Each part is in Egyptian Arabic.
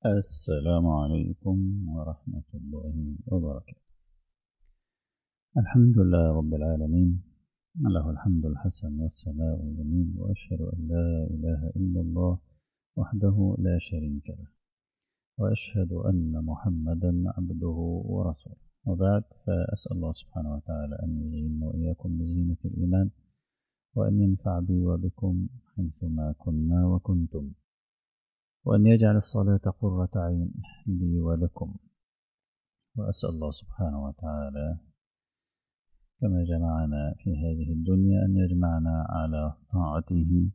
السلام عليكم ورحمة الله وبركاته الحمد لله رب العالمين له الحمد الحسن والثناء الجميل وأشهد أن لا إله إلا الله وحده لا شريك له وأشهد أن محمدا عبده ورسوله وبعد فأسأل الله سبحانه وتعالى أن يزيننا وإياكم بزينة الإيمان وأن ينفع بي وبكم حيثما كنا وكنتم وأن يجعل الصلاة قرة عين لي ولكم وأسأل الله سبحانه وتعالى كما جمعنا في هذه الدنيا أن يجمعنا على طاعته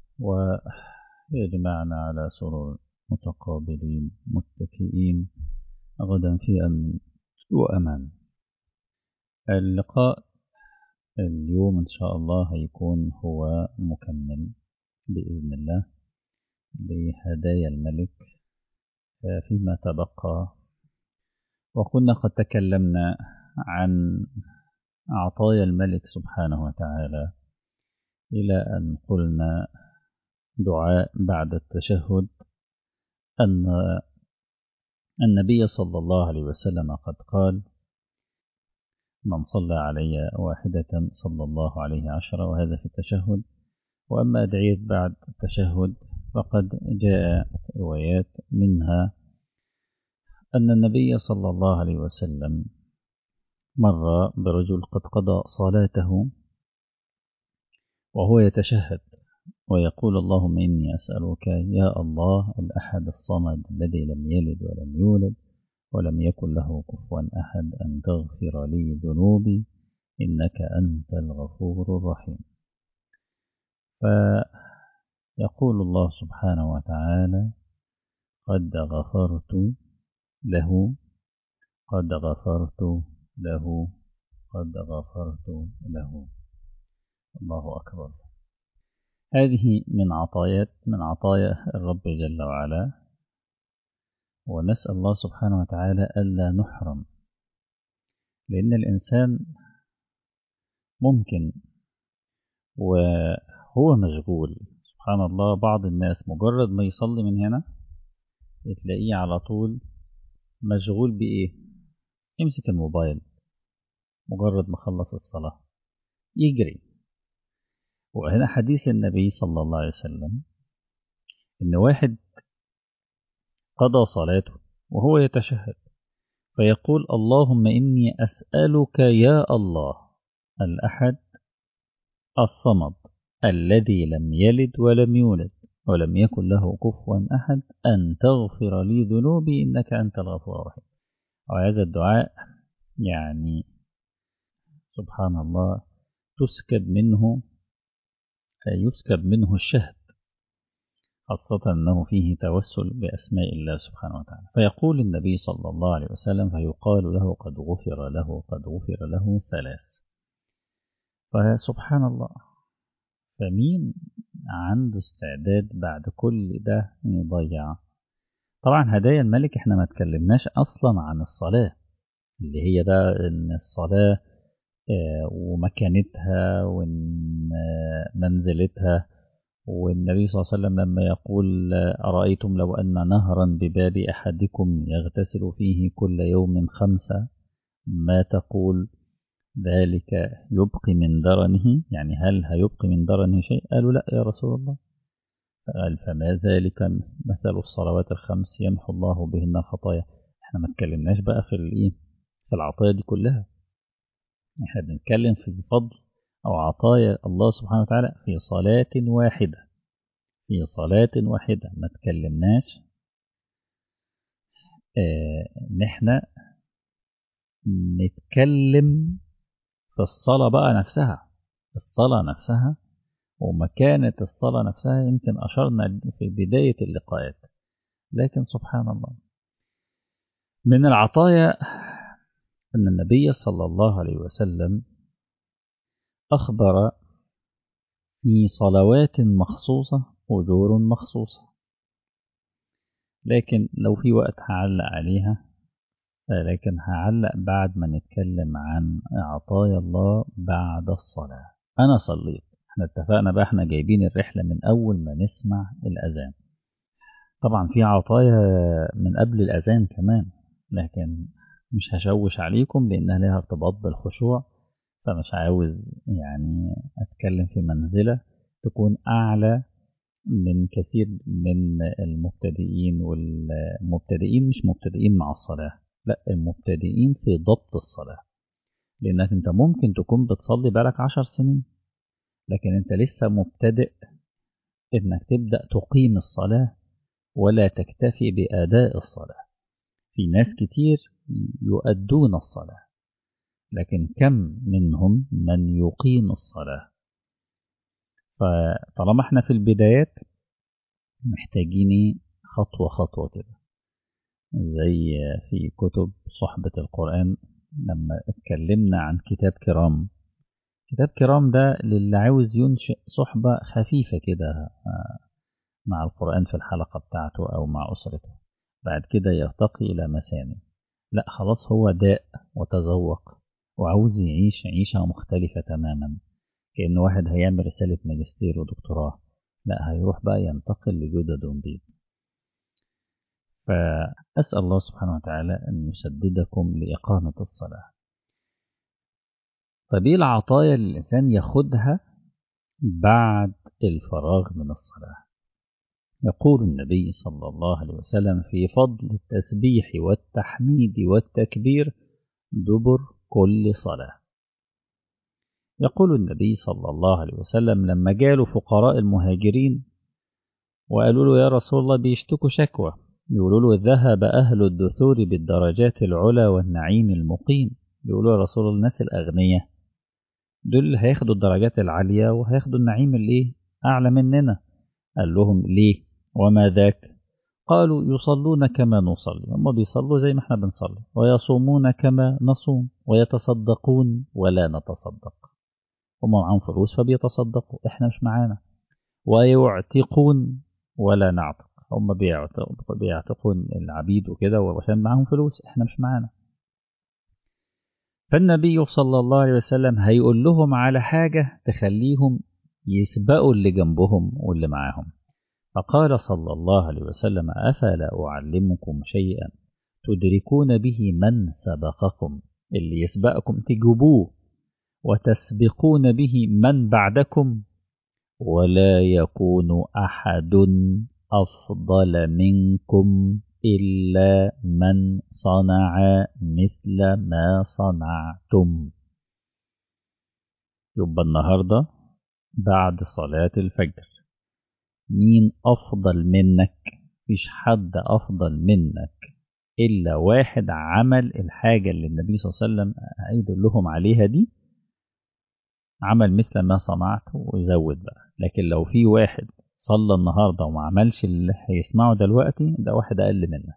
ويجمعنا على سرور متقابلين متكئين غدا في أمن وأمان اللقاء اليوم إن شاء الله هيكون هو مكمل بإذن الله لهدايا الملك فيما تبقى وكنا قد تكلمنا عن عطايا الملك سبحانه وتعالى إلى أن قلنا دعاء بعد التشهد أن النبي صلى الله عليه وسلم قد قال من صلى علي واحدة صلى الله عليه عشرة وهذا في التشهد وأما أدعية بعد التشهد فقد جاء روايات منها أن النبي صلى الله عليه وسلم مر برجل قد قضى صلاته وهو يتشهد ويقول اللهم إني أسألك يا الله الأحد الصمد الذي لم يلد ولم يولد ولم يكن له كفوا أحد أن تغفر لي ذنوبي إنك أنت الغفور الرحيم فيقول الله سبحانه وتعالى قد غفرت له قد غفرت له قد غفرت له الله أكبر هذه من عطايات من عطايا الرب جل وعلا ونسأل الله سبحانه وتعالى ألا نحرم لأن الإنسان ممكن وهو مشغول سبحان الله بعض الناس مجرد ما يصلي من هنا تلاقيه على طول مشغول بإيه يمسك الموبايل مجرد ما خلص الصلاة يجري وهنا حديث النبي صلى الله عليه وسلم إن واحد قضى صلاته وهو يتشهد فيقول اللهم إني أسألك يا الله الأحد الصمد الذي لم يلد ولم يولد ولم يكن له كفوا أحد أن تغفر لي ذنوبي إنك أنت الغفور الرحيم وهذا الدعاء يعني سبحان الله تسكب منه يسكب منه الشهد خاصة أنه فيه توسل بأسماء الله سبحانه وتعالى فيقول النبي صلى الله عليه وسلم فيقال له قد غفر له قد غفر له ثلاث فسبحان الله فمين عنده استعداد بعد كل ده يضيع طبعا هدايا الملك احنا ما تكلمناش اصلا عن الصلاة اللي هي بقى ان الصلاة ومكانتها ومنزلتها والنبي صلى الله عليه وسلم لما يقول أرأيتم لو أن نهرا بباب أحدكم يغتسل فيه كل يوم خمسة ما تقول ذلك يبقي من درنه يعني هل هيبقي من درنه شيء قالوا لا يا رسول الله قال فما ذلك مثل الصلوات الخمس يمحو الله بهن الخطايا احنا ما اتكلمناش بقى في الايه في العطايا دي كلها احنا بنتكلم في فضل او عطايا الله سبحانه وتعالى في صلاة واحدة في صلاة واحدة ما تكلمناش اه نحن نتكلم في الصلاة بقى نفسها الصلاة نفسها ومكانة الصلاة نفسها يمكن أشرنا في بداية اللقاءات لكن سبحان الله من العطايا أن النبي صلى الله عليه وسلم أخبر في صلوات مخصوصة أجور مخصوصة لكن لو في وقت هعلق عليها لكن هعلق بعد ما نتكلم عن عطايا الله بعد الصلاة أنا صليت احنا اتفقنا بقى احنا جايبين الرحلة من أول ما نسمع الأذان طبعا في عطايا من قبل الأذان كمان لكن مش هشوش عليكم لأنها لها ارتباط بالخشوع فمش عاوز يعني أتكلم في منزلة تكون أعلى من كثير من المبتدئين والمبتدئين مش مبتدئين مع الصلاة لا المبتدئين في ضبط الصلاة لأنك أنت ممكن تكون بتصلي بالك عشر سنين لكن أنت لسه مبتدئ إنك تبدأ تقيم الصلاة ولا تكتفي بأداء الصلاة في ناس كتير يؤدون الصلاة لكن كم منهم من يقيم الصلاة فطالما احنا في البدايات محتاجين خطوة خطوة كده زي في كتب صحبة القرآن لما اتكلمنا عن كتاب كرام كتاب كرام ده للي عاوز ينشئ صحبة خفيفة كده مع القرآن في الحلقة بتاعته أو مع أسرته بعد كده يرتقي إلى مسامي لا خلاص هو داء وتذوق وعاوز يعيش عيشة مختلفة تماما كأن واحد هيعمل رسالة ماجستير ودكتوراه لا هيروح بقى ينتقل لجدد ونضيد فأسأل الله سبحانه وتعالى أن يسددكم لإقامة الصلاة طب ايه العطايا اللي الإنسان ياخدها بعد الفراغ من الصلاة يقول النبي صلى الله عليه وسلم في فضل التسبيح والتحميد والتكبير دبر كل صلاة يقول النبي صلى الله عليه وسلم لما جاله فقراء المهاجرين وقالوا له يا رسول الله بيشتكوا شكوى يقولوا له ذهب أهل الدثور بالدرجات العلى والنعيم المقيم يقولوا يا رسول الله الناس الأغنياء دول هياخدوا الدرجات العالية وهياخدوا النعيم اللي أعلى مننا قال لهم ليه وما ذاك قالوا يصلون كما نصلي هم بيصلوا زي ما احنا بنصلي ويصومون كما نصوم ويتصدقون ولا نتصدق هم معاهم فلوس فبيتصدقوا احنا مش معانا ويعتقون ولا نعتق هم بيعتقون العبيد وكده وعشان معاهم فلوس احنا مش معانا فالنبي صلى الله عليه وسلم هيقول لهم على حاجة تخليهم يسبقوا اللي جنبهم واللي معاهم فقال صلى الله عليه وسلم أفلا أعلمكم شيئا تدركون به من سبقكم اللي يسبقكم تجيبوه وتسبقون به من بعدكم ولا يكون أحد أفضل منكم إلا من صنع مثل ما صنعتم يبقى النهاردة بعد صلاة الفجر مين أفضل منك مفيش حد أفضل منك إلا واحد عمل الحاجة اللي النبي صلى الله عليه وسلم هيدل لهم عليها دي عمل مثل ما صنعت وزود بقى لكن لو في واحد صلى النهاردة وما عملش اللي هيسمعه دلوقتي ده واحد أقل منك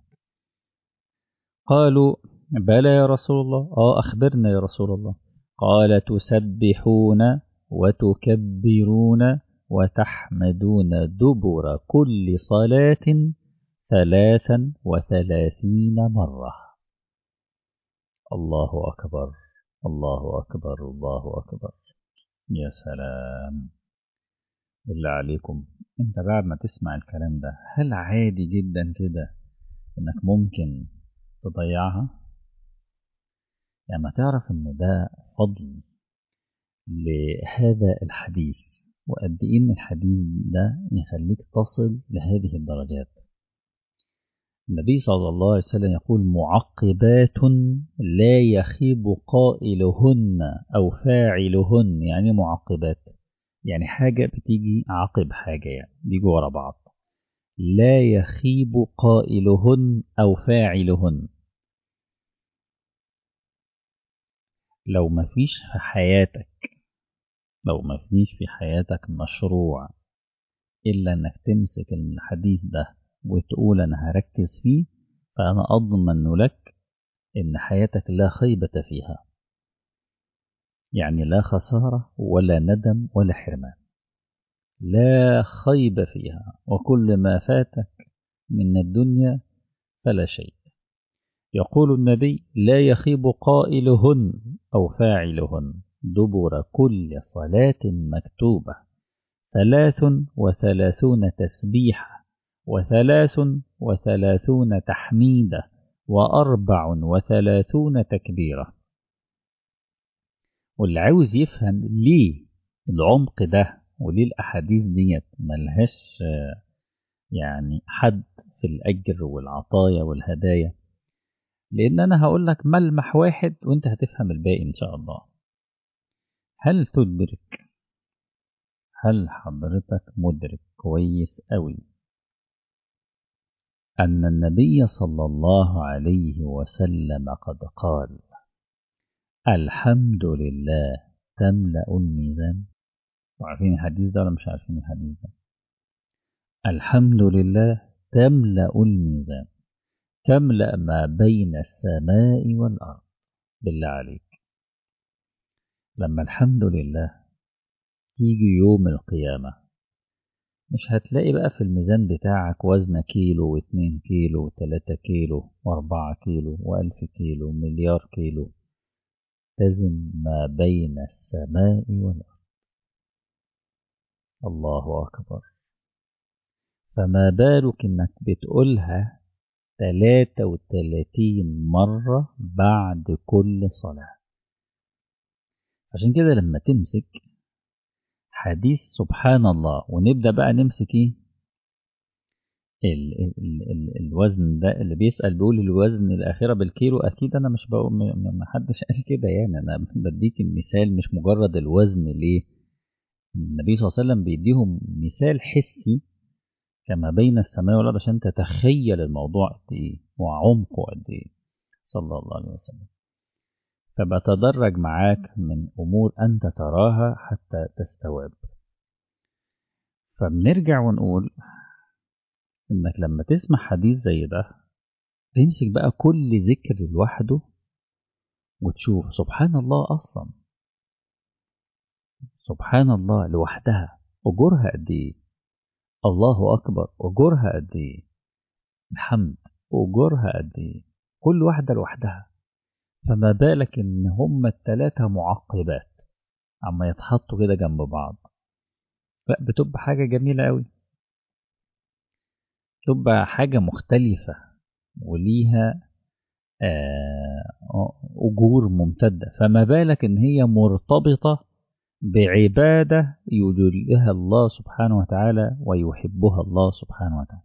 قالوا بلى يا رسول الله آه أخبرنا يا رسول الله قال تسبحون وتكبرون وتحمدون دبر كل صلاة ثلاثا وثلاثين مرة الله أكبر الله أكبر الله أكبر يا سلام بالله عليكم انت بعد ما تسمع الكلام ده هل عادي جدا كده انك ممكن تضيعها يعني ما تعرف ان ده فضل لهذا الحديث وقد ايه ان الحديث ده يخليك تصل لهذه الدرجات النبي صلى الله عليه وسلم يقول معقبات لا يخيب قائلهن او فاعلهن يعني معقبات يعني حاجة بتيجي عقب حاجة يعني بيجوا ورا بعض لا يخيب قائلهن أو فاعلهن لو ما فيش في حياتك لو ما فيش في حياتك مشروع إلا أنك تمسك الحديث ده وتقول أنا هركز فيه فأنا أضمن لك إن حياتك لا خيبة فيها يعني لا خسارة ولا ندم ولا حرمان لا خيب فيها وكل ما فاتك من الدنيا فلا شيء يقول النبي لا يخيب قائلهن أو فاعلهن دبر كل صلاة مكتوبة ثلاث وثلاثون تسبيحة وثلاث وثلاثون تحميدة وأربع وثلاثون تكبيرة واللي عاوز يفهم ليه العمق ده وليه الأحاديث ديت ملهاش يعني حد في الأجر والعطايا والهدايا لأن أنا هقول لك ملمح واحد وأنت هتفهم الباقي إن شاء الله هل تدرك هل حضرتك مدرك كويس أوي أن النبي صلى الله عليه وسلم قد قال الحمد لله تملأ الميزان وعارفين الحديث ده ولا مش عارفين الحديث ده الحمد لله تملأ الميزان تملأ ما بين السماء والأرض بالله عليك لما الحمد لله يجي يوم القيامة مش هتلاقي بقى في الميزان بتاعك وزن كيلو واتنين كيلو وتلاتة كيلو واربعة كيلو والف كيلو ومليار كيلو تزن ما بين السماء والأرض الله أكبر فما بالك إنك بتقولها تلاتة وتلاتين مرة بعد كل صلاة عشان كده لما تمسك حديث سبحان الله ونبدأ بقى نمسك ايه ال ال ال ال الوزن ده اللي بيسأل بيقول الوزن الآخرة بالكيلو أكيد أنا مش بقول ما حدش قال كده يعني أنا بديك المثال مش مجرد الوزن ليه النبي صلى الله عليه وسلم بيديهم مثال حسي كما بين السماء والأرض عشان تتخيل الموضوع قد إيه وعمقه قد إيه صلى الله عليه وسلم فبتدرج معاك من أمور أنت تراها حتى تستوعب فبنرجع ونقول إنك لما تسمع حديث زي ده تمسك بقى كل ذكر لوحده وتشوف سبحان الله أصلا سبحان الله لوحدها أجورها قد إيه الله أكبر أجورها قد إيه الحمد أجورها قد إيه كل واحدة لوحدها فما بالك إن هما التلاتة معقبات عما يتحطوا كده جنب بعض لا بتبقى حاجة جميلة أوي تبقى حاجة مختلفة وليها أجور ممتدة فما بالك إن هي مرتبطة بعبادة يجلها الله سبحانه وتعالى ويحبها الله سبحانه وتعالى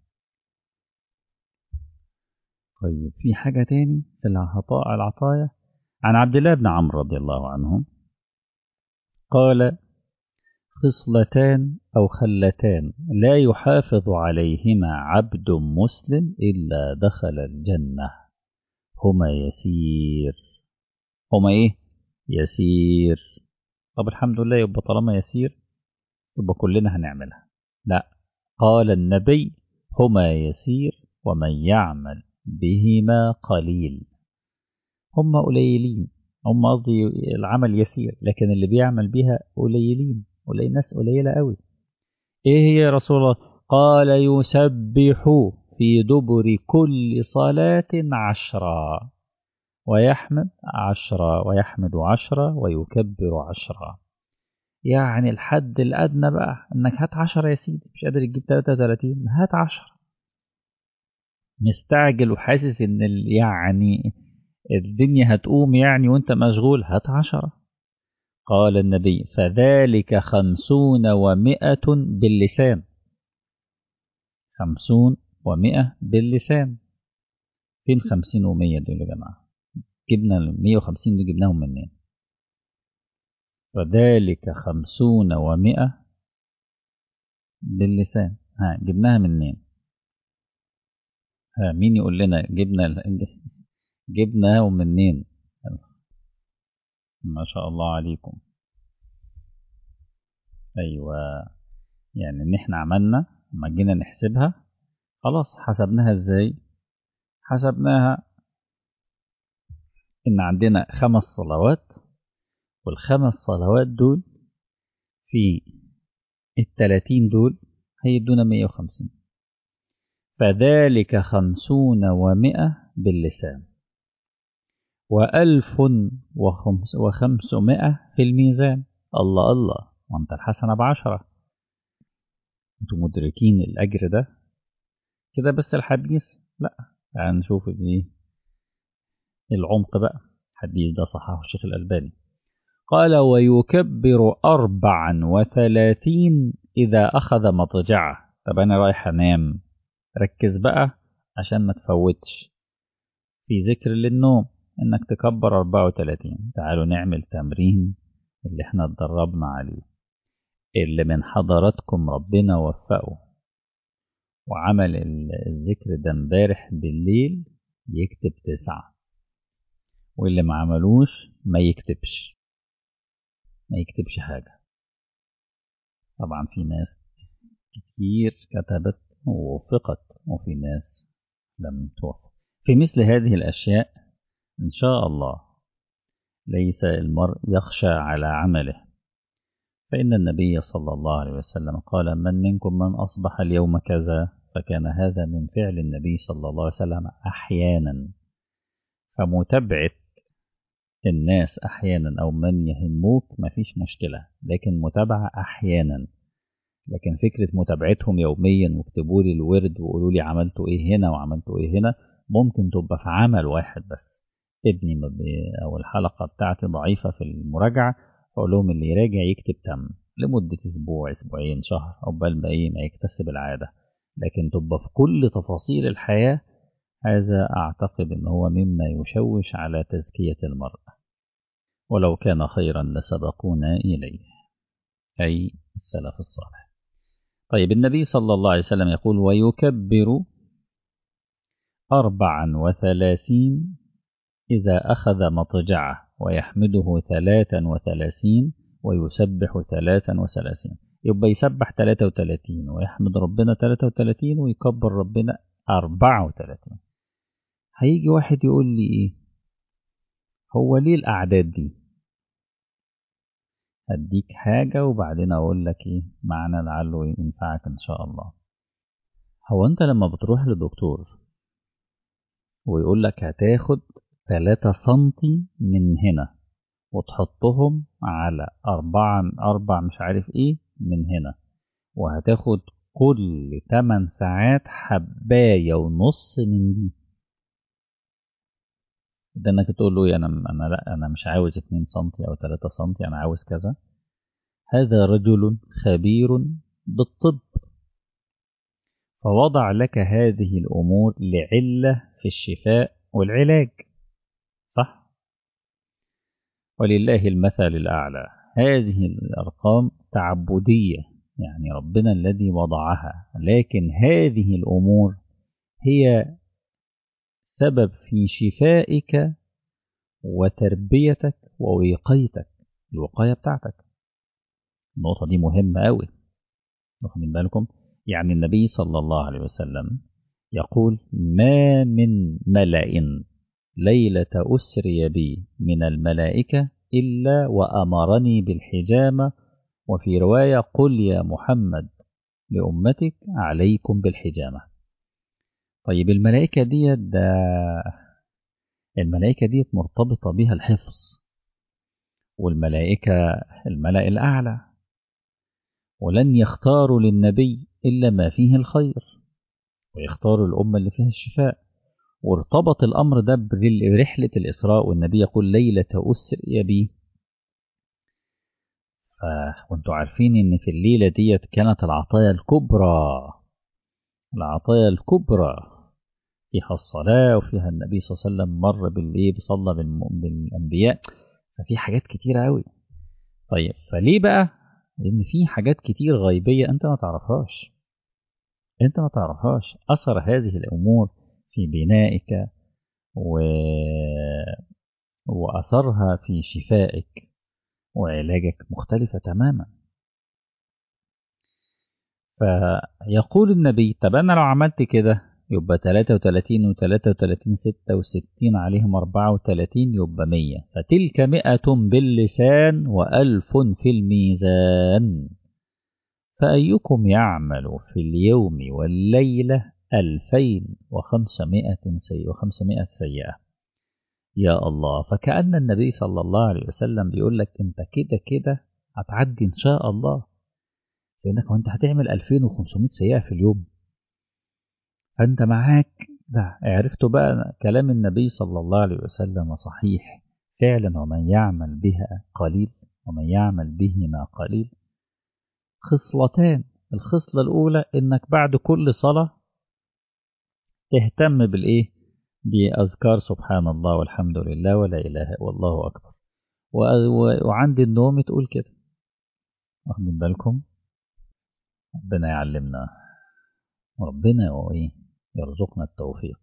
طيب في حاجة تاني في العطاء العطايا عن عبد الله بن عمرو رضي الله عنه قال خصلتان أو خلتان لا يحافظ عليهما عبد مسلم إلا دخل الجنة هما يسير هما إيه؟ يسير طب الحمد لله يبقى طالما يسير يبقى كلنا هنعملها لا قال النبي هما يسير ومن يعمل بهما قليل هم قليلين هم قصدي العمل يسير لكن اللي بيعمل بها قليلين قليل ناس قليلة قوي ايه هي يا رسول الله قال يسبح في دبر كل صلاة عشرا ويحمد عشرا ويحمد عشرا ويكبر عشرا يعني الحد الأدنى بقى إنك هات عشرة يا سيدي مش قادر تجيب 33 هات عشرة مستعجل وحاسس إن يعني الدنيا هتقوم يعني وانت مشغول هات عشرة قال النبي فذلك خمسون ومائة باللسان خمسون ومائة باللسان فين خمسين ومية دول يا جماعة جبنا المية وخمسين دي جبناهم منين فذلك خمسون ومائة باللسان ها جبناها منين ها مين يقول لنا جبنا جبناه منين ما شاء الله عليكم ايوه يعني ان احنا عملنا لما جينا نحسبها خلاص حسبناها ازاي حسبناها ان عندنا خمس صلوات والخمس صلوات دول في التلاتين دول هيدونا مية وخمسين فذلك خمسون ومائة باللسان وألف وخمس وخمسمائة في الميزان الله الله وانت الحسنة بعشرة انتم مدركين الأجر ده كده بس الحديث لا يعني نشوف الايه العمق بقى الحديث ده صححه الشيخ الألباني قال ويكبر أربعا وثلاثين إذا أخذ مضجعه طب أنا رايح أنام ركز بقى عشان ما تفوتش في ذكر للنوم إنك تكبر 34 تعالوا نعمل تمرين اللي احنا اتدربنا عليه اللي من حضراتكم ربنا وفقه وعمل الذكر ده امبارح بالليل يكتب تسعة واللي ما عملوش ما يكتبش ما يكتبش حاجة طبعا في ناس كتير كتبت ووفقت وفي ناس لم توفق في مثل هذه الأشياء إن شاء الله ليس المرء يخشى على عمله فإن النبي صلى الله عليه وسلم قال من منكم من أصبح اليوم كذا فكان هذا من فعل النبي صلى الله عليه وسلم أحيانا فمتابعة الناس أحيانا أو من يهموك مفيش مشكلة لكن متابعة أحيانا لكن فكرة متابعتهم يوميا واكتبوا لي الورد وقولوا لي عملتوا إيه هنا وعملتوا إيه هنا ممكن تبقى في عمل واحد بس ابني أو الحلقة بتاعتي ضعيفة في المراجعة فأقول لهم اللي يراجع يكتب تم لمدة أسبوع أسبوعين شهر عقبال ما إيه ما يكتسب العادة لكن تبقى في كل تفاصيل الحياة هذا أعتقد أن هو مما يشوش على تزكية المرأة ولو كان خيرا لسبقونا إليه أي السلف الصالح طيب النبي صلى الله عليه وسلم يقول ويكبر أربعا وثلاثين إذا أخذ مضجعه ويحمده ثلاثا وثلاثين ويسبح ثلاثا وثلاثين يبقى يسبح ثلاثة وثلاثين ويحمد ربنا ثلاثة وثلاثين ويكبر ربنا أربعة وثلاثين هيجي واحد يقول لي إيه هو ليه الأعداد دي هديك حاجة وبعدين أقول لك إيه معنى لعله ينفعك إن شاء الله هو أنت لما بتروح لدكتور ويقول لك هتاخد 3 سنتي من هنا وتحطهم على أربعة أربع مش عارف إيه من هنا وهتاخد كل 8 ساعات حباية ونص من دي ده انك تقول له انا انا لا انا مش عاوز 2 سم او 3 سم انا عاوز كذا هذا رجل خبير بالطب فوضع لك هذه الامور لعله في الشفاء والعلاج صح ولله المثل الاعلى هذه الارقام تعبديه يعني ربنا الذي وضعها لكن هذه الامور هي سبب في شفائك وتربيتك ووقايتك الوقاية بتاعتك النقطة دي مهمة أوي واخدين بالكم يعني النبي صلى الله عليه وسلم يقول ما من ملأ ليلة أسري بي من الملائكة إلا وأمرني بالحجامة وفي رواية قل يا محمد لأمتك عليكم بالحجامة طيب الملائكة ديت ده الملائكة ديت مرتبطة بها الحفظ والملائكة الملأ الأعلى ولن يختاروا للنبي إلا ما فيه الخير ويختاروا الأمة اللي فيها الشفاء وارتبط الأمر ده برحلة الإسراء والنبي يقول ليلة أسري بي وانتوا عارفين ان في الليلة ديت كانت العطايا الكبرى العطايا الكبرى فيها الصلاة وفيها النبي صلى الله عليه وسلم مر بالإيه بصلى بالأنبياء ففي حاجات كتيرة أوي طيب فليه بقى؟ لأن في حاجات كتير غيبية أنت ما تعرفهاش أنت ما تعرفهاش أثر هذه الأمور في بنائك و... وأثرها في شفائك وعلاجك مختلفة تماما فيقول النبي طب أنا لو عملت كده يبقى 33 و 33 66 عليهم 34 يبقى 100 فتلك 100 باللسان وألف في الميزان فأيكم يعمل في اليوم والليلة 2500 سيئة وخمسمائة سيئة يا الله فكأن النبي صلى الله عليه وسلم بيقول لك انت كده كده هتعدي ان شاء الله لانك وانت هتعمل 2500 سيئة في اليوم فأنت معاك ده عرفتوا بقى كلام النبي صلى الله عليه وسلم صحيح فعلا ومن يعمل بها قليل ومن يعمل بهما قليل خصلتان الخصلة الأولى إنك بعد كل صلاة تهتم بالإيه بأذكار سبحان الله والحمد لله ولا إله والله أكبر وعند النوم تقول كده واخدين بالكم ربنا يعلمنا وربنا وإيه يرزقنا التوفيق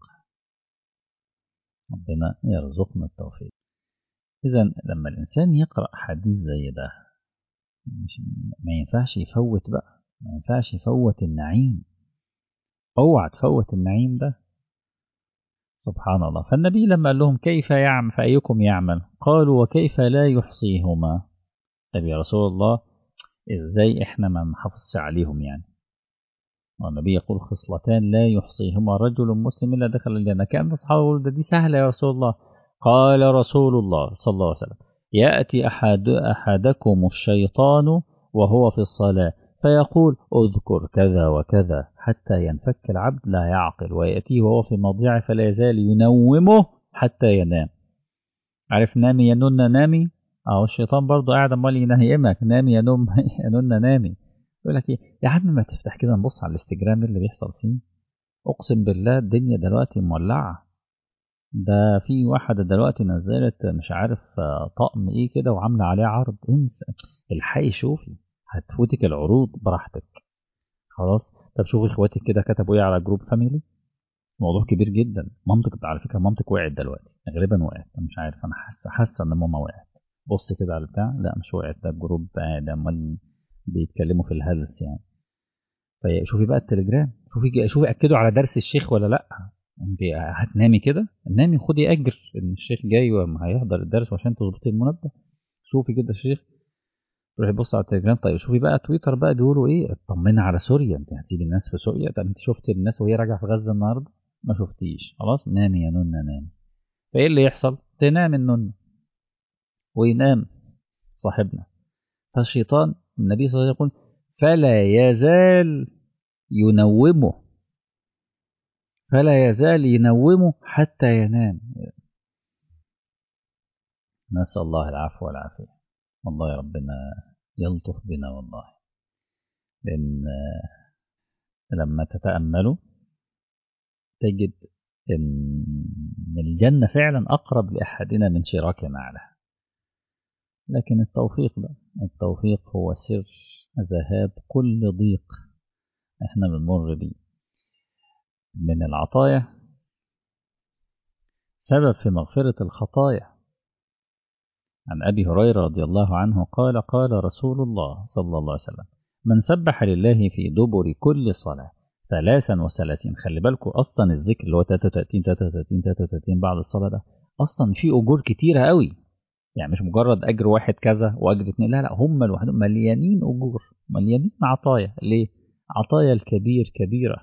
ربنا يرزقنا التوفيق إذا لما الإنسان يقرأ حديث زي ده مش ما ينفعش يفوت بقى ما ينفعش يفوت النعيم اوعى تفوت النعيم ده سبحان الله فالنبي لما قال لهم كيف يعمل فأيكم يعمل قالوا وكيف لا يحصيهما طب يا رسول الله ازاي احنا ما نحافظش عليهم يعني والنبي يقول خصلتان لا يحصيهما رجل مسلم الا دخل الجنه كان اصحابه يقولوا ده دي سهله يا رسول الله قال رسول الله صلى الله عليه وسلم ياتي احد احدكم الشيطان وهو في الصلاه فيقول اذكر كذا وكذا حتى ينفك العبد لا يعقل وياتيه وهو في مضجعه فلا يزال ينومه حتى ينام عارف نامي ينون نامي اهو الشيطان برضه قاعد امال ينهيمك نامي ينوم ينون نامي يقول لك ايه يا عم ما تفتح كده نبص على الانستجرام اللي بيحصل فيه اقسم بالله الدنيا دلوقتي مولعه ده في واحده دلوقتي نزلت مش عارف طقم ايه كده وعامله عليه عرض انسى الحقي شوفي هتفوتك العروض براحتك خلاص طب شوفي اخواتك كده كتبوا ايه على جروب فاميلي موضوع كبير جدا مامتك على فكره مامتك وقعت دلوقتي غالبا وقعت انا مش عارف انا حاسه حاسه ان ماما وقعت بص كده على البتاع لا مش وقعت ده الجروب قاعد امال بيتكلموا في الهلس يعني فشوفي بقى التليجرام شوفي شوفي اكدوا على درس الشيخ ولا لا انت هتنامي كده نامي خدي اجر ان الشيخ جاي وهيحضر الدرس عشان تظبطي المنبه شوفي كده الشيخ روحي بص على التليجرام طيب شوفي بقى تويتر بقى بيقولوا ايه اطمني على سوريا انت هتسيبي الناس في سوريا طب انت شفتي الناس وهي راجعه في غزه النهارده ما شفتيش خلاص نامي يا نونا نامي فايه اللي يحصل تنام النون وينام صاحبنا فالشيطان النبي صلى الله عليه وسلم يقول فلا يزال ينومه فلا يزال ينومه حتى ينام نسأل الله العفو والعافية والله يا ربنا يلطف بنا والله لأن لما تتأملوا تجد إن الجنة فعلا أقرب لأحدنا من شراك معنا لكن التوفيق بقى التوفيق هو سر ذهاب كل ضيق احنا بنمر بيه من العطايا سبب في مغفرة الخطايا عن أبي هريرة رضي الله عنه قال قال رسول الله صلى الله عليه وسلم من سبح لله في دبر كل صلاة ثلاثا وثلاثين خلي بالكم أصلا الذكر اللي هو 33 33 33 بعد الصلاة ده أصلا في أجور كتيرة قوي يعني مش مجرد أجر واحد كذا وأجر اتنين لا لا هم لوحدهم مليانين أجور مليانين عطايا ليه؟ عطايا الكبير كبيرة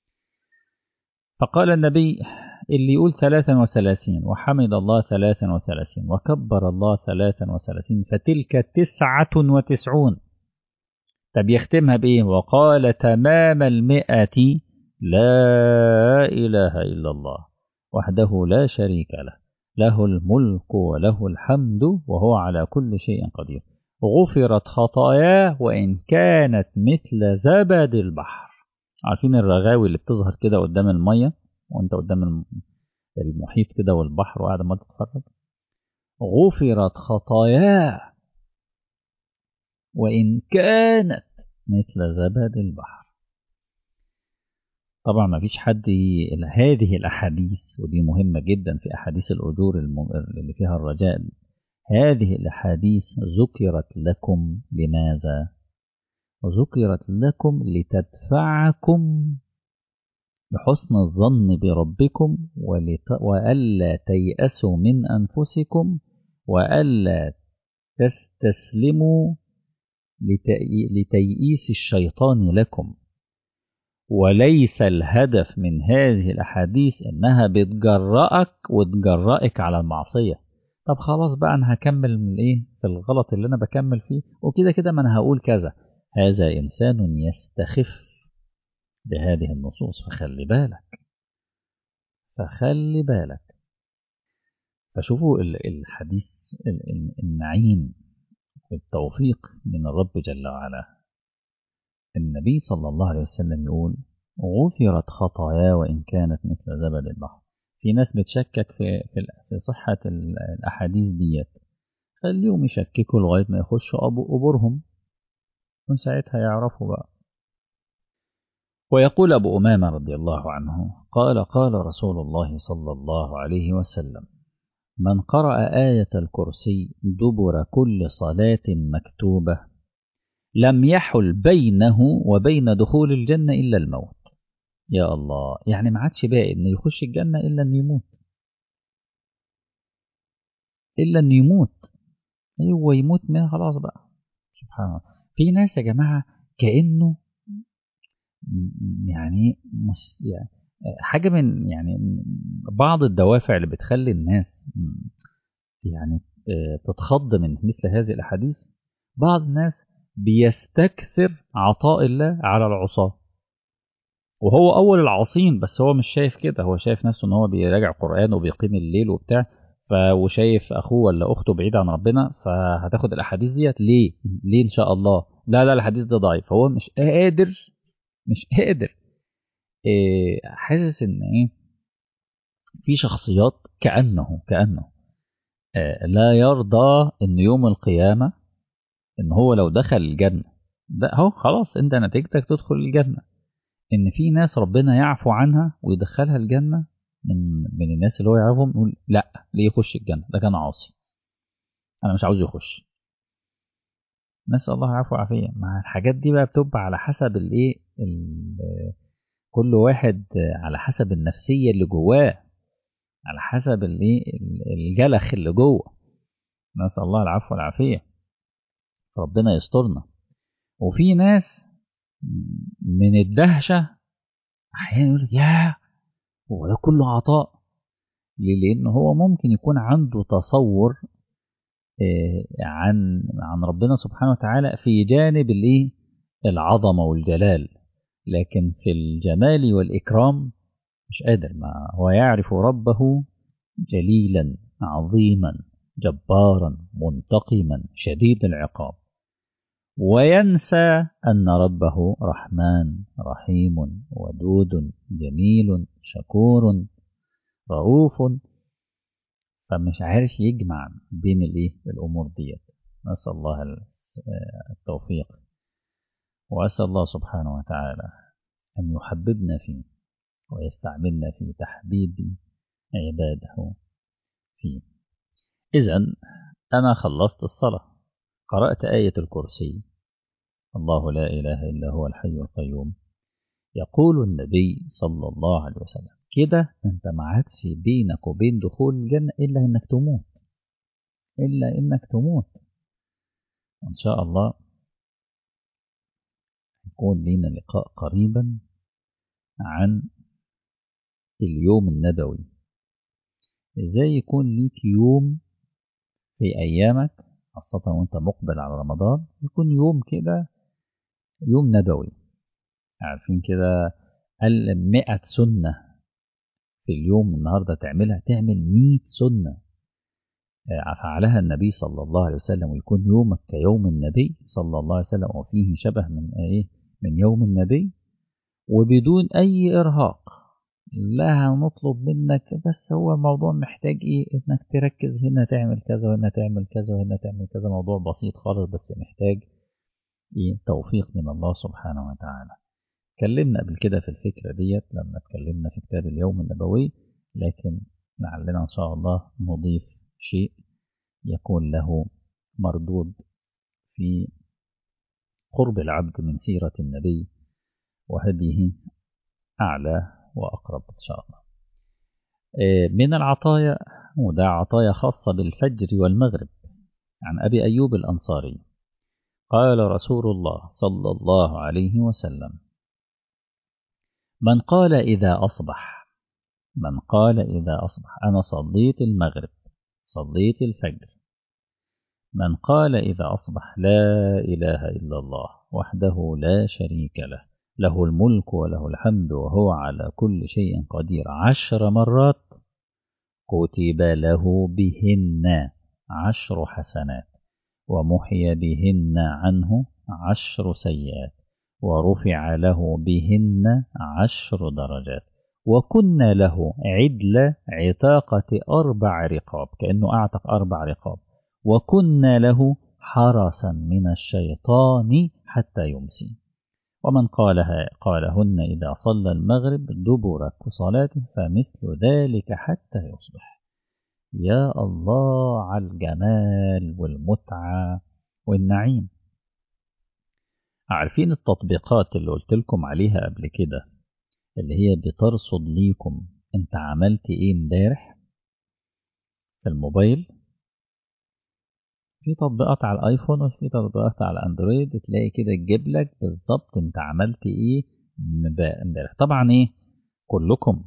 فقال النبي اللي يقول ثلاثا وثلاثين وحمد الله ثلاثا وثلاثين وكبر الله ثلاثا وثلاثين فتلك تسعة وتسعون طب يختمها بإيه وقال تمام المئة لا إله إلا الله وحده لا شريك له له الملك وله الحمد وهو على كل شيء قدير غفرت خطاياه وإن كانت مثل زبد البحر عارفين الرغاوي اللي بتظهر كده قدام المية وانت قدام المحيط كده والبحر وقاعد ما تتفرج غفرت خطاياه وإن كانت مثل زبد البحر طبعا ما فيش حد هذه الأحاديث ودي مهمة جدا في أحاديث الأجور اللي فيها الرجاء هذه الأحاديث ذكرت لكم لماذا ذكرت لكم لتدفعكم لحسن الظن بربكم وألا تيأسوا من أنفسكم وألا تستسلموا لتيئيس الشيطان لكم وليس الهدف من هذه الأحاديث إنها بتجرأك وتجرأك على المعصية طب خلاص بقى أنا هكمل من إيه في الغلط اللي أنا بكمل فيه وكده كده ما أنا هقول كذا هذا إنسان يستخف بهذه النصوص فخلي بالك فخلي بالك فشوفوا الحديث النعيم التوفيق من الرب جل وعلا النبي صلى الله عليه وسلم يقول غفرت خطايا وإن كانت مثل زبد البحر في ناس بتشكك في في صحة الأحاديث ديت خليهم يشككوا لغاية ما يخشوا أبو قبورهم وساعتها يعرفوا بقى ويقول أبو أمامة رضي الله عنه قال قال رسول الله صلى الله عليه وسلم من قرأ آية الكرسي دبر كل صلاة مكتوبة لم يحل بينه وبين دخول الجنة إلا الموت يا الله يعني ما عادش باقي إنه يخش الجنة إلا إنه يموت إلا إنه يموت هو يموت ما خلاص بقى سبحان الله في ناس يا جماعة كأنه يعني, مس يعني حاجة من يعني بعض الدوافع اللي بتخلي الناس يعني تتخض من مثل هذه الأحاديث بعض الناس بيستكثر عطاء الله على العصاة وهو أول العاصين بس هو مش شايف كده هو شايف نفسه إن هو بيراجع قرآن وبيقيم الليل وبتاع ف وشايف أخوه ولا أخته بعيد عن ربنا فهتاخد الأحاديث ديت ليه؟ ليه إن شاء الله؟ لا لا الحديث ده ضعيف هو مش قادر مش قادر إيه حاسس ان ايه في شخصيات كانه كانه إيه لا يرضى ان يوم القيامه ان هو لو دخل الجنه ده اهو خلاص انت نتيجتك تدخل الجنه ان في ناس ربنا يعفو عنها ويدخلها الجنه من من الناس اللي هو يعرفهم يقول لا ليه يخش الجنه ده كان عاصي انا مش عاوز يخش نسال الله العفو والعافيه مع الحاجات دي بقى بتبقى على حسب الايه كل واحد على حسب النفسيه اللي جواه على حسب الايه الجلخ اللي جوه نسال الله العفو والعافيه ربنا يسترنا وفي ناس من الدهشه احيانا يقول يا هو ده كله عطاء لان هو ممكن يكون عنده تصور عن عن ربنا سبحانه وتعالى في جانب الايه العظمه والجلال لكن في الجمال والاكرام مش قادر ما هو يعرف ربه جليلا عظيما جبارا منتقما شديد العقاب وينسى ان ربه رحمن رحيم ودود جميل شكور رؤوف فمش عارف يجمع بين الايه الامور ديت نسال الله التوفيق واسال الله سبحانه وتعالى ان يحببنا فيه ويستعملنا في تحبيب عباده فيه اذا انا خلصت الصلاه قرات ايه الكرسي الله لا اله الا هو الحي القيوم يقول النبي صلى الله عليه وسلم كده انت ما عادش بينك وبين دخول الجنة إلا إنك تموت إلا إنك تموت وإن شاء الله يكون لنا لقاء قريبا عن اليوم النبوي إزاي يكون ليك يوم في أيامك خاصة وأنت مقبل على رمضان يكون يوم كده يوم نبوي عارفين كده قال مئة سنة في اليوم النهاردة تعملها تعمل مئة سنة فعلها النبي صلى الله عليه وسلم ويكون يومك كيوم النبي صلى الله عليه وسلم وفيه شبه من ايه من يوم النبي وبدون اي ارهاق لا هنطلب منك بس هو الموضوع محتاج ايه انك تركز هنا تعمل كذا وهنا تعمل كذا وهنا تعمل كذا موضوع بسيط خالص بس محتاج ايه توفيق من الله سبحانه وتعالى اتكلمنا قبل كده في الفكرة ديت لما اتكلمنا في كتاب اليوم النبوي لكن لعلنا إن شاء الله نضيف شيء يكون له مردود في قرب العبد من سيرة النبي وهديه أعلى وأقرب إن شاء الله من العطايا وده عطايا خاصة بالفجر والمغرب عن أبي أيوب الأنصاري قال رسول الله صلى الله عليه وسلم من قال إذا أصبح من قال إذا أصبح أنا صليت المغرب صليت الفجر من قال إذا أصبح لا إله إلا الله وحده لا شريك له له الملك وله الحمد وهو على كل شيء قدير عشر مرات كتب له بهن عشر حسنات ومحي بهن عنه عشر سيئات ورفع له بهن عشر درجات وكن له عدل عتاقة أربع رقاب كأنه أعتق أربع رقاب وكن له حرسا من الشيطان حتى يمسي ومن قالها قالهن إذا صلى المغرب دبر صلاته فمثل ذلك حتى يصبح يا الله على الجمال والمتعة والنعيم عارفين التطبيقات اللي قلت لكم عليها قبل كده اللي هي بترصد ليكم انت عملت ايه امبارح في الموبايل في تطبيقات على الايفون وفي تطبيقات على الاندرويد تلاقي كده تجيب لك بالظبط انت عملت ايه امبارح طبعا ايه كلكم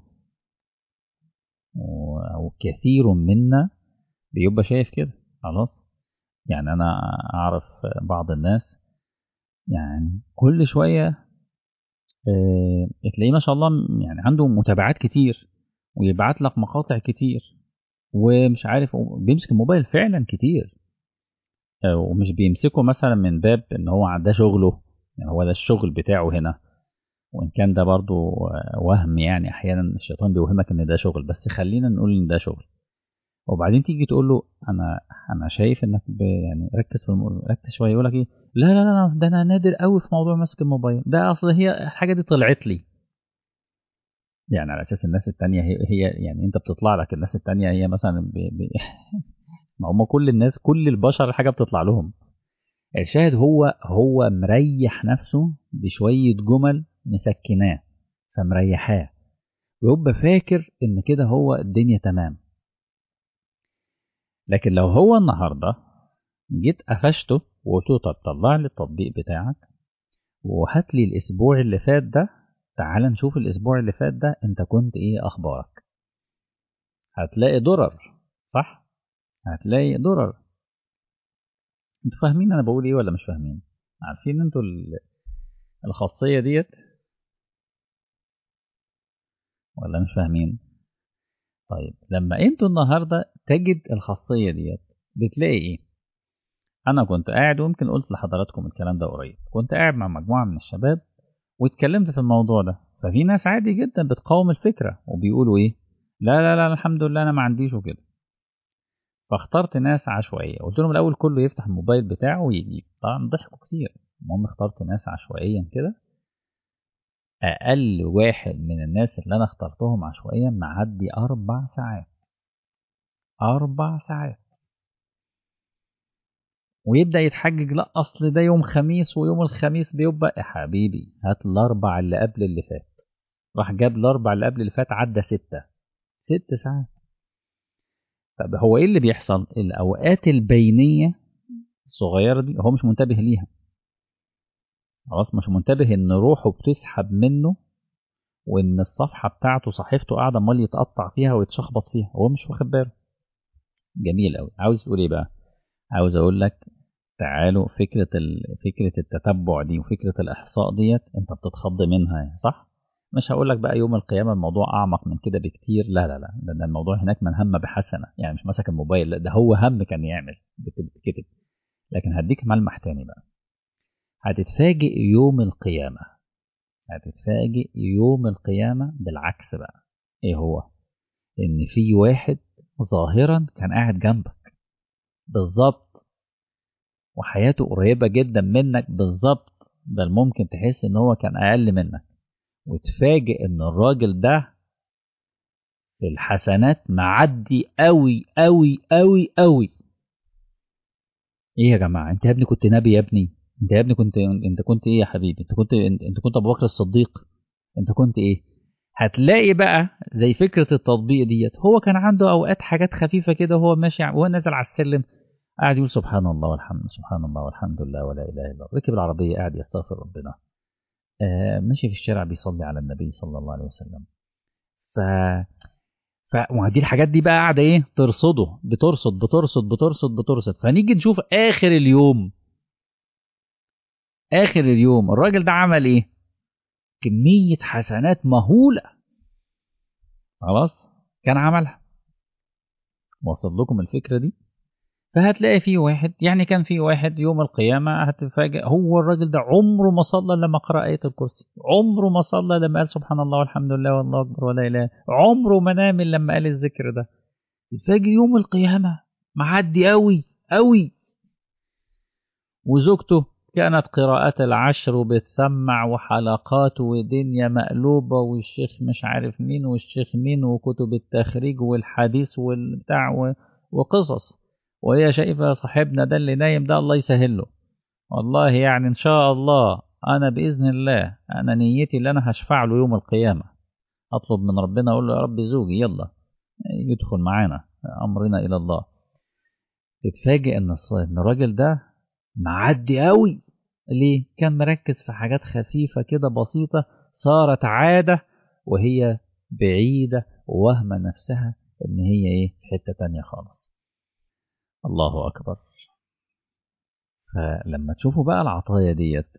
وكثير منا بيبقى شايف كده خلاص يعني انا اعرف بعض الناس يعني كل شويه اه تلاقيه ما شاء الله يعني عنده متابعات كتير ويبعت لك مقاطع كتير ومش عارف بيمسك الموبايل فعلا كتير ومش بيمسكه مثلا من باب ان هو ده شغله يعني هو ده الشغل بتاعه هنا وان كان ده برضو وهم يعني احيانا الشيطان بيوهمك ان ده شغل بس خلينا نقول ان ده شغل وبعدين تيجي تقول له انا انا شايف انك يعني ركز في الموضوع ركز شويه يقول لك ايه لا لا لا ده انا نادر قوي في موضوع ماسك الموبايل ده اصل هي الحاجه دي طلعت لي يعني على اساس الناس التانية هي, هي يعني انت بتطلع لك الناس التانية هي مثلا بي بي ما هم كل الناس كل البشر حاجه بتطلع لهم الشاهد هو هو مريح نفسه بشويه جمل مسكناه فمريحاه ويبقى فاكر ان كده هو الدنيا تمام لكن لو هو النهارده جيت قفشته وقلت له طب طلع لي التطبيق بتاعك وهات لي الاسبوع اللي فات ده تعال نشوف الاسبوع اللي فات ده انت كنت ايه اخبارك هتلاقي ضرر صح هتلاقي ضرر انتوا فاهمين انا بقول ايه ولا مش فاهمين عارفين انتوا الخاصيه ديت ولا مش فاهمين طيب لما انتوا النهارده تجد الخاصيه ديت بتلاقي ايه انا كنت قاعد ويمكن قلت لحضراتكم الكلام ده قريب كنت قاعد مع مجموعه من الشباب واتكلمت في الموضوع ده ففي ناس عادي جدا بتقاوم الفكره وبيقولوا ايه لا لا لا الحمد لله انا ما عنديش وكده فاخترت ناس عشوائيه قلت لهم الاول كله يفتح الموبايل بتاعه ويجيب طبعا ضحكوا كتير المهم اخترت ناس عشوائيا كده اقل واحد من الناس اللي انا اخترتهم عشوائيا معدي اربع ساعات اربع ساعات ويبدا يتحجج لا اصل ده يوم خميس ويوم الخميس بيبقى يا حبيبي هات الاربع اللي قبل اللي فات راح جاب الاربع اللي قبل اللي فات عدى ستة ست ساعات طب هو ايه اللي بيحصل الاوقات البينيه الصغيره دي هو مش منتبه ليها خلاص مش منتبه ان روحه بتسحب منه وان الصفحه بتاعته صحيفته قاعده امال يتقطع فيها ويتشخبط فيها هو مش واخد باله جميل قوي عاوز تقول ايه بقى عاوز اقول لك تعالوا فكره ال... فكره التتبع دي وفكره الاحصاء ديت انت بتتخض منها صح مش هقول لك بقى يوم القيامه الموضوع اعمق من كده بكتير لا لا لا لان الموضوع هناك من هم بحسنه يعني مش مسك الموبايل لا ده هو هم كان يعمل بتكتب لكن هديك ملمح تاني بقى هتتفاجئ يوم القيامة هتتفاجئ يوم القيامة بالعكس بقى ايه هو ان في واحد ظاهرا كان قاعد جنبك بالظبط وحياته قريبة جدا منك بالظبط بل ممكن تحس ان هو كان اقل منك وتفاجئ ان الراجل ده في الحسنات معدي قوي قوي قوي قوي ايه يا جماعه انت يا ابني كنت نبي يا ابني انت يا ابني كنت انت كنت ايه يا حبيبي انت كنت انت كنت ابو بكر الصديق انت كنت ايه هتلاقي بقى زي فكره التطبيق ديت هو كان عنده اوقات حاجات خفيفه كده وهو ماشي وهو نازل على السلم قاعد يقول سبحان الله والحمد سبحان الله والحمد لله ولا اله الا الله ركب العربيه قاعد يستغفر ربنا آه ماشي في الشارع بيصلي على النبي صلى الله عليه وسلم ف ف دي الحاجات دي بقى قاعده ايه ترصده بترصد بترصد بترصد بترصد فنيجي نشوف اخر اليوم اخر اليوم الراجل ده عمل ايه كمية حسنات مهولة خلاص كان عملها وصل لكم الفكرة دي فهتلاقي في واحد يعني كان في واحد يوم القيامة هتفاجئ هو الراجل ده عمره ما صلى لما قرأ آية الكرسي عمره ما صلى لما قال سبحان الله والحمد لله والله أكبر ولا إله عمره ما نام لما قال الذكر ده تفاجئ يوم القيامة معدي قوي قوي وزوجته كانت قراءات العشر وبتسمع وحلقات ودنيا مقلوبة والشيخ مش عارف مين والشيخ مين وكتب التخريج والحديث والبتاع وقصص وهي شايفة صاحبنا ده اللي نايم ده الله يسهل له والله يعني إن شاء الله أنا بإذن الله أنا نيتي اللي أنا هشفع له يوم القيامة أطلب من ربنا أقول له يا رب زوجي يلا يدخل معانا أمرنا إلى الله تتفاجئ إن الراجل ده معدي قوي ليه؟ كان مركز في حاجات خفيفة كده بسيطة صارت عادة وهي بعيدة ووهمة نفسها إن هي إيه في حتة تانية خالص الله أكبر فلما تشوفوا بقى العطايا ديت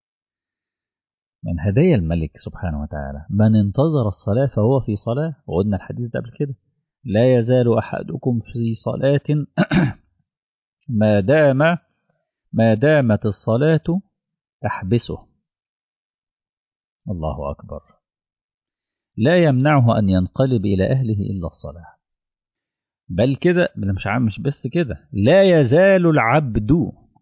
من هدايا الملك سبحانه وتعالى من انتظر الصلاة فهو في صلاة وقلنا الحديث ده قبل كده لا يزال أحدكم في صلاة ما دام ما دامت الصلاة تحبسه الله أكبر لا يمنعه أن ينقلب إلى أهله إلا الصلاة بل كده مش مش بس كده لا يزال العبد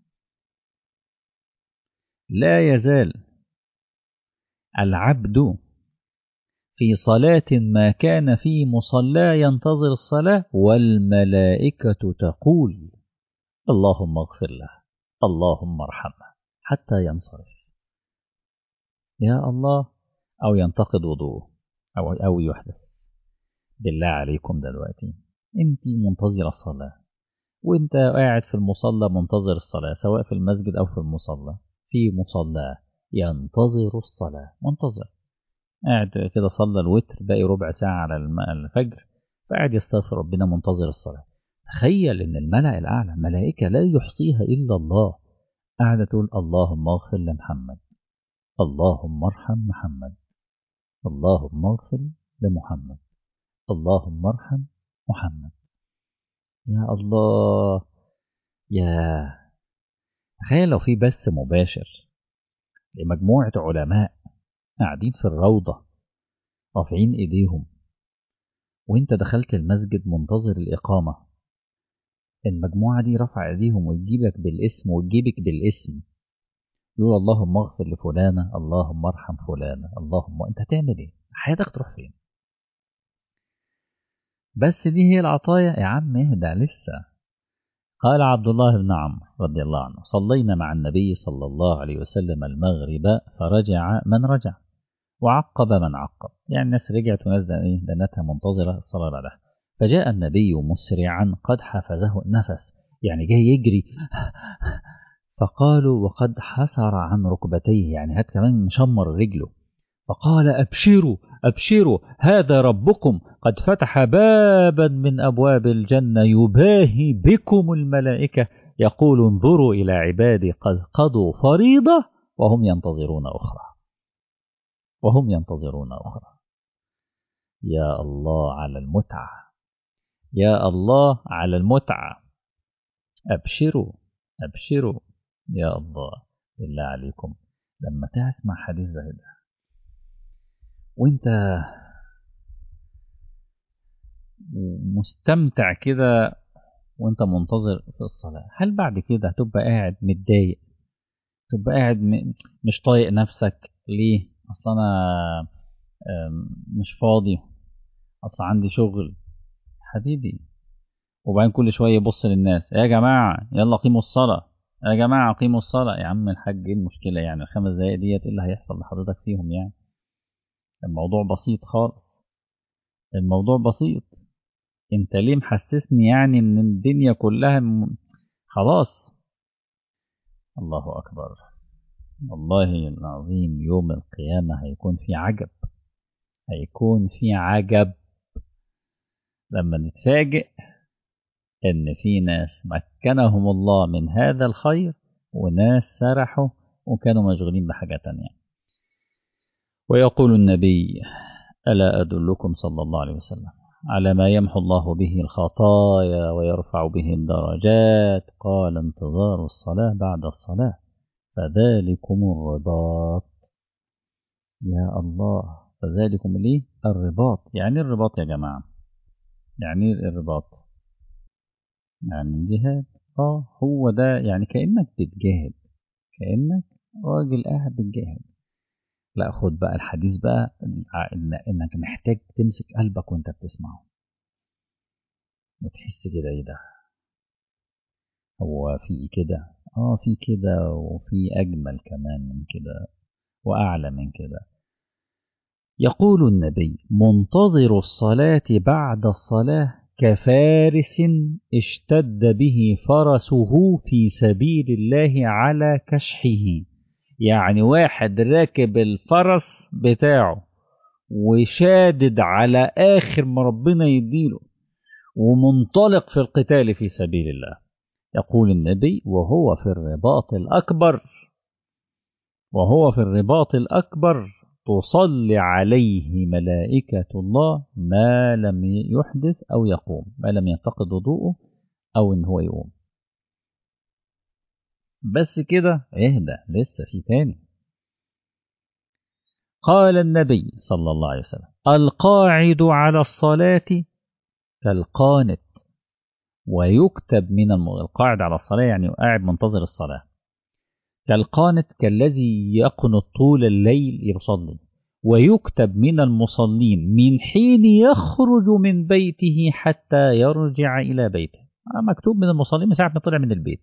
لا يزال العبد في صلاة ما كان في مصلى ينتظر الصلاة والملائكة تقول اللهم اغفر له اللهم ارحمه حتى ينصرف يا الله أو ينتقد وضوءه أو أو يحدث بالله عليكم دلوقتي أنت منتظرة الصلاة وأنت قاعد في المصلى منتظر الصلاة سواء في المسجد أو في المصلى في مصلى ينتظر الصلاة منتظر قاعد كده صلى الوتر باقي ربع ساعة على الفجر فقاعد يستغفر ربنا منتظر الصلاة تخيل ان الملأ الأعلى ملائكة لا يحصيها إلا الله قاعدة تقول اللهم اغفر لمحمد اللهم ارحم محمد اللهم اغفر لمحمد اللهم ارحم محمد يا الله يا تخيل لو في بث مباشر لمجموعة علماء قاعدين في الروضة رافعين ايديهم وانت دخلت المسجد منتظر الإقامة المجموعة دي رفع ايديهم وتجيبك بالاسم وتجيبك بالاسم يقول اللهم اغفر لفلانة اللهم ارحم فلانة اللهم انت هتعمل ايه حياتك تروح فين بس دي هي العطايا يا عم اهدى لسه قال عبد الله بن عمرو رضي الله عنه صلينا مع النبي صلى الله عليه وسلم المغرب فرجع من رجع وعقب من عقب يعني الناس رجعت وناس ايه دنتها منتظرة الصلاة بعدها فجاء النبي مسرعا قد حفزه النفس يعني جاي يجري فقالوا وقد حسر عن ركبتيه يعني هات كمان مشمر رجله فقال أبشروا أبشروا هذا ربكم قد فتح بابا من أبواب الجنة يباهي بكم الملائكة يقول انظروا إلى عبادي قد قضوا فريضة وهم ينتظرون أخرى وهم ينتظرون أخرى يا الله على المتعة يا الله على المتعة أبشروا أبشروا يا الله بالله عليكم لما تسمع حديث زي ده وانت مستمتع كده وانت منتظر في الصلاة هل بعد كده هتبقى قاعد متضايق تبقى قاعد م... مش طايق نفسك ليه اصل انا مش فاضي اصل عندي شغل حبيبي وبعدين كل شوية يبص للناس يا جماعة يلا قيموا الصلاة يا جماعة قيموا الصلاة يا عم الحاج ايه المشكلة يعني الخمس دقايق ديت ايه اللي هيحصل لحضرتك فيهم يعني الموضوع بسيط خالص الموضوع بسيط انت ليه محسسني يعني ان الدنيا كلها م... خلاص الله اكبر والله العظيم يوم القيامة هيكون في عجب هيكون في عجب لما نتفاجئ ان في ناس مكنهم الله من هذا الخير وناس سرحوا وكانوا مشغولين بحاجة تانية ويقول النبي ألا أدلكم صلى الله عليه وسلم على ما يمحو الله به الخطايا ويرفع به الدرجات قال انتظار الصلاة بعد الصلاة فذلكم الرباط يا الله فذلكم ليه الرباط يعني الرباط يا جماعة يعني الرباط يعني الجهاد اه هو ده يعني كأنك بتجاهد كأنك راجل قاعد بتجاهد لا خد بقى الحديث بقى إن انك محتاج تمسك قلبك وانت بتسمعه وتحس كده ايه ده هو في كده اه في كده وفي اجمل كمان من كده واعلى من كده يقول النبي منتظر الصلاة بعد الصلاة كفارس اشتد به فرسه في سبيل الله على كشحه يعني واحد راكب الفرس بتاعه وشادد على آخر ما ربنا يديله ومنطلق في القتال في سبيل الله يقول النبي وهو في الرباط الأكبر وهو في الرباط الأكبر تصلي عليه ملائكة الله ما لم يحدث أو يقوم ما لم ينتقد وضوءه أو إن هو يقوم بس كده اهدى لسه في تاني قال النبي صلى الله عليه وسلم القاعد على الصلاة كالقانت ويكتب من الم... القاعد على الصلاة يعني قاعد منتظر الصلاة كالقانت كالذي يقنط طول الليل يصلي ويكتب من المصلين من حين يخرج من بيته حتى يرجع إلى بيته مكتوب من المصلين من ساعة ما طلع من البيت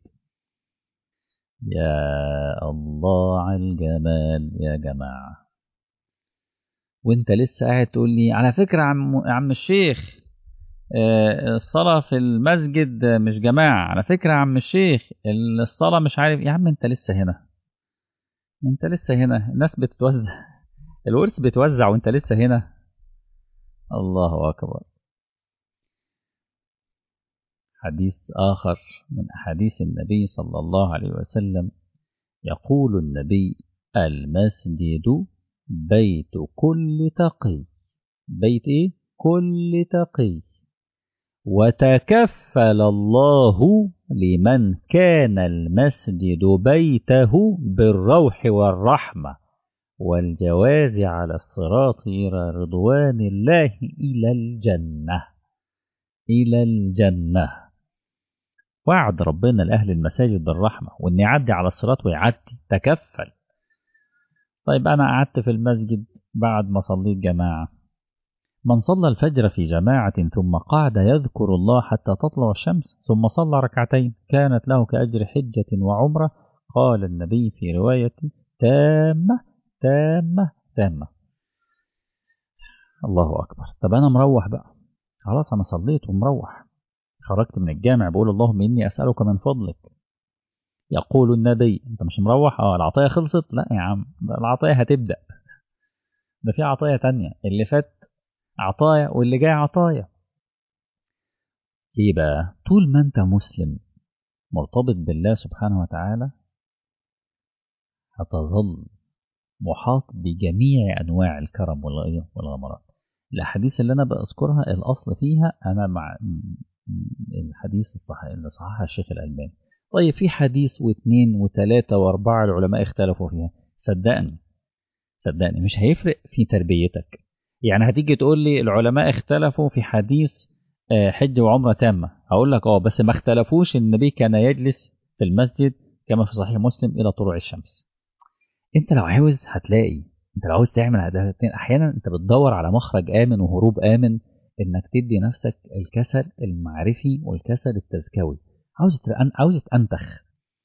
يا الله على الجمال يا جماعة وانت لسه قاعد تقول لي على فكرة عم, عم الشيخ الصلاة في المسجد مش جماعة على فكرة يا عم الشيخ الصلاة مش عارف يا عم انت لسه هنا انت لسه هنا الناس بتتوزع الورث بيتوزع وانت لسه هنا الله أكبر حديث آخر من أحاديث النبي صلى الله عليه وسلم يقول النبي المسجد بيت كل تقي بيت إيه؟ كل تقي وتكفل الله لمن كان المسجد بيته بالروح والرحمة والجواز على الصراط إلى رضوان الله إلى الجنة إلى الجنة وعد ربنا لأهل المساجد بالرحمة وإن يعدي على الصراط ويعدي تكفل طيب أنا قعدت في المسجد بعد ما صليت جماعة من صلى الفجر في جماعة ثم قعد يذكر الله حتى تطلع الشمس ثم صلى ركعتين كانت له كأجر حجة وعمرة قال النبي في رواية تامة تامة تامة الله أكبر طب أنا مروح بقى خلاص أنا صليت ومروح خرجت من الجامع بقول اللهم إني أسألك من فضلك يقول النبي أنت مش مروح اه العطية خلصت لا يا عم العطية هتبدأ ده في عطية تانية اللي فات عطايا واللي جاي عطايا ليه بقى طول ما انت مسلم مرتبط بالله سبحانه وتعالى هتظل محاط بجميع انواع الكرم والغمرات الاحاديث اللي انا بذكرها الاصل فيها انا مع الحديث الصحيح اللي صححها الشيخ الالباني طيب في حديث واثنين وثلاثة واربعة العلماء اختلفوا فيها صدقني صدقني مش هيفرق في تربيتك يعني هتيجي تقول لي العلماء اختلفوا في حديث حج وعمرة تامة هقول لك اه بس ما اختلفوش النبي كان يجلس في المسجد كما في صحيح مسلم إلى طلوع الشمس انت لو عاوز هتلاقي انت لو عاوز تعمل هدفتين احيانا انت بتدور على مخرج امن وهروب امن انك تدي نفسك الكسل المعرفي والكسل التزكوي عاوز عاوز تنتخ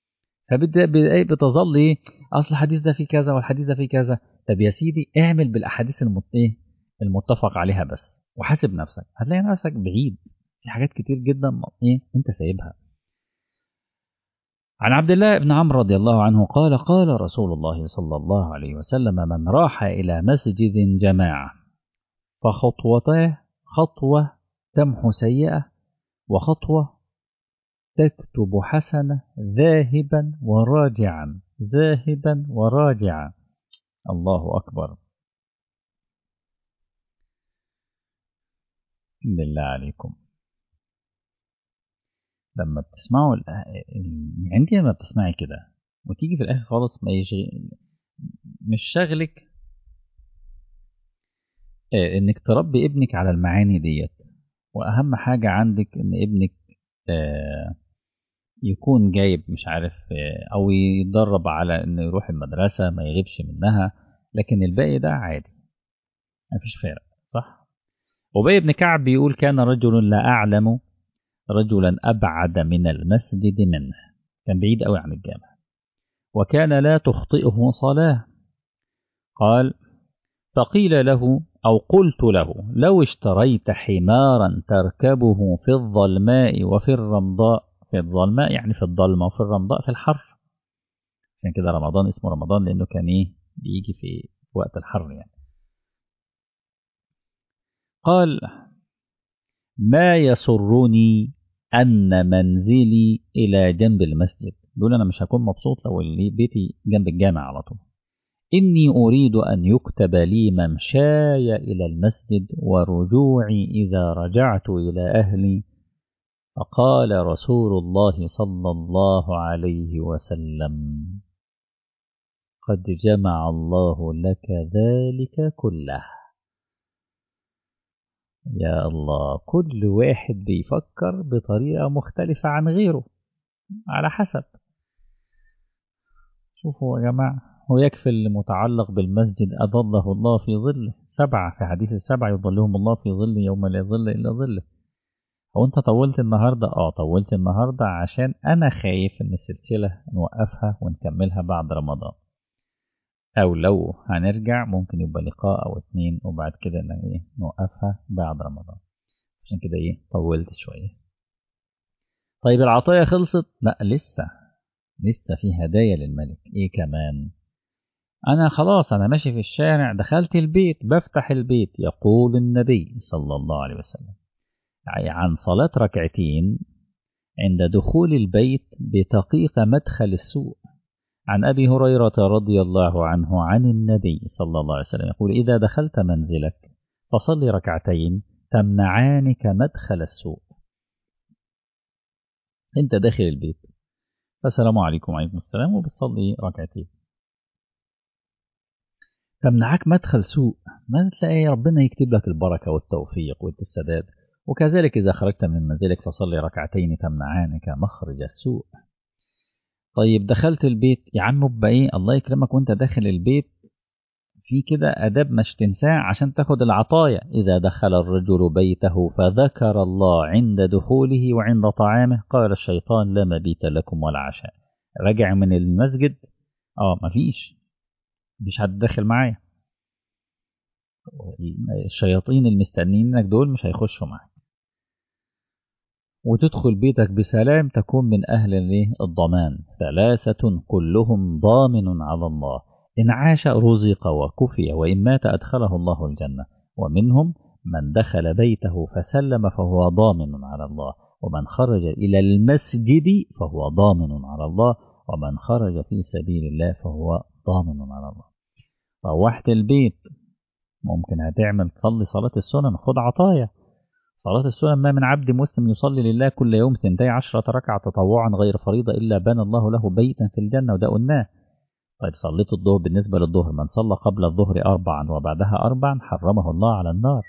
فبتظل ايه اصل الحديث ده فيه كذا والحديث ده فيه كذا طب يا سيدي اعمل بالاحاديث المت... المتفق عليها بس وحاسب نفسك هتلاقي نفسك بعيد في حاجات كتير جدا ايه انت سايبها عن عبد الله بن عمرو رضي الله عنه قال قال رسول الله صلى الله عليه وسلم من راح إلى مسجد جماعة فخطوتاه خطوة تمحو سيئة وخطوة تكتب حسنة ذاهبا وراجعا ذاهبا وراجعا الله أكبر بالله عليكم لما بتسمعوا ال... يعني انت لما بتسمعي كده وتيجي في الاخر خالص ما يشغل مش شغلك آه، انك تربي ابنك على المعاني ديت واهم حاجة عندك ان ابنك آه، يكون جايب مش عارف آه، او يتدرب على انه يروح المدرسة ما يغيبش منها لكن الباقي ده عادي مفيش فارق صح أبي بن كعب بيقول كان رجل لا أعلم رجلا أبعد من المسجد منه كان بعيد قوي عن الجامع وكان لا تخطئه صلاة قال فقيل له أو قلت له لو اشتريت حمارا تركبه في الظلماء وفي الرمضاء في الظلماء يعني في الظلمة وفي الرمضاء في الحر عشان كده رمضان اسمه رمضان لأنه كان إيه بيجي في وقت الحر يعني قال ما يسرني أن منزلي إلى جنب المسجد بيقول أنا مش هكون مبسوط لو اللي بيتي جنب الجامع على طول إني أريد أن يكتب لي ممشاي إلى المسجد ورجوعي إذا رجعت إلى أهلي فقال رسول الله صلى الله عليه وسلم قد جمع الله لك ذلك كله يا الله كل واحد بيفكر بطريقة مختلفة عن غيره على حسب شوفوا يا جماعة هو يكفي المتعلق بالمسجد أظله الله في ظله سبعة في حديث السبعة يظلهم الله في ظل يوم لا ظل إلا ظله هو أنت طولت النهاردة؟ آه طولت النهاردة عشان أنا خايف إن السلسلة نوقفها ونكملها بعد رمضان أو لو هنرجع ممكن يبقى لقاء أو اتنين وبعد كده إيه نوقفها بعد رمضان عشان كده إيه طولت شوية طيب العطايا خلصت؟ لا لسه لسه في هدايا للملك إيه كمان؟ أنا خلاص أنا ماشي في الشارع دخلت البيت بفتح البيت يقول النبي صلى الله عليه وسلم عن صلاة ركعتين عند دخول البيت بتقيق مدخل السوء عن أبي هريرة رضي الله عنه عن النبي صلى الله عليه وسلم يقول إذا دخلت منزلك فصل ركعتين تمنعانك مدخل السوء أنت داخل البيت فالسلام عليكم وعليكم السلام وبتصلي ركعتين تمنعك مدخل سوء ما تلاقي ربنا يكتب لك البركة والتوفيق والسداد وكذلك إذا خرجت من منزلك فصلي ركعتين تمنعانك مخرج السوء طيب دخلت البيت يا عم ابقى ايه الله يكرمك وانت داخل البيت في كده اداب مش تنساه عشان تاخد العطايا اذا دخل الرجل بيته فذكر الله عند دخوله وعند طعامه قال الشيطان لا مبيت لكم ولا عشاء رجع من المسجد اه مفيش مفيش حد داخل معايا الشياطين المستنيينك دول مش هيخشوا معاك وتدخل بيتك بسلام تكون من أهل الضمان ثلاثة كلهم ضامن على الله إن عاش رزق وكفي وإن مات أدخله الله الجنة ومنهم من دخل بيته فسلم فهو ضامن على الله ومن خرج إلى المسجد فهو ضامن على الله ومن خرج في سبيل الله فهو ضامن على الله روحت البيت ممكن هتعمل تصلي صلاة السنن خد عطايا صلاة السنن ما من عبد مسلم يصلي لله كل يوم ثنتي عشرة ركعة تطوعا غير فريضة إلا بنى الله له بيتا في الجنة وده قلناه طيب صليت الظهر بالنسبة للظهر من صلى قبل الظهر أربعا وبعدها أربعا حرمه الله على النار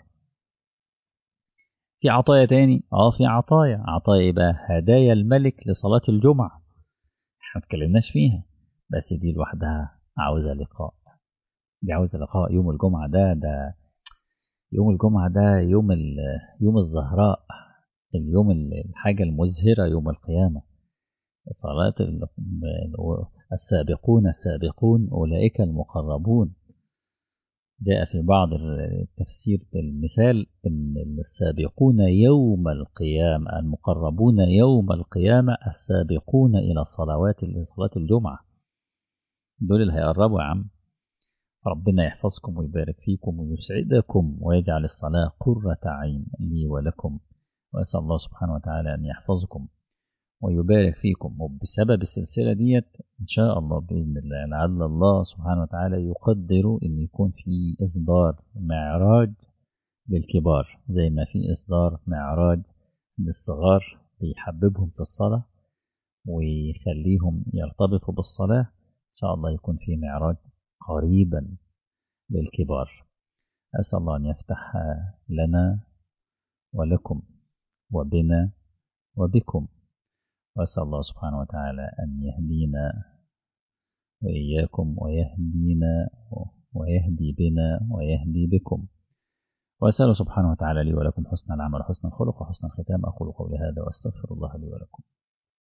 في عطايا تاني اه في عطايا عطايا بقى هدايا الملك لصلاة الجمعة احنا اتكلمناش فيها بس دي لوحدها عاوزة لقاء دي عاوزة لقاء يوم الجمعة ده ده يوم الجمعة ده يوم يوم الزهراء اليوم الحاجة المزهرة يوم القيامة صلاة السابقون السابقون أولئك المقربون جاء في بعض التفسير بالمثال أن السابقون يوم القيامة المقربون يوم القيامة السابقون إلى الصلوات صلاة الجمعة دول اللي هيقربوا يا عم ربنا يحفظكم ويبارك فيكم ويسعدكم ويجعل الصلاة قرة عين لي ولكم وأسأل الله سبحانه وتعالى أن يحفظكم ويبارك فيكم وبسبب السلسلة ديت إن شاء الله بإذن الله لعل الله سبحانه وتعالى يقدر أن يكون في إصدار معراج للكبار زي ما في إصدار معراج للصغار بيحببهم في الصلاة ويخليهم يرتبطوا بالصلاة إن شاء الله يكون في معراج قريبا للكبار أسأل الله أن يفتح لنا ولكم وبنا وبكم وأسأل الله سبحانه وتعالى أن يهدينا وإياكم ويهدينا ويهدي بنا ويهدي بكم وأسأل سبحانه وتعالى لي ولكم حسن العمل وحسن الخلق وحسن الختام أقول قولي هذا وأستغفر الله لي ولكم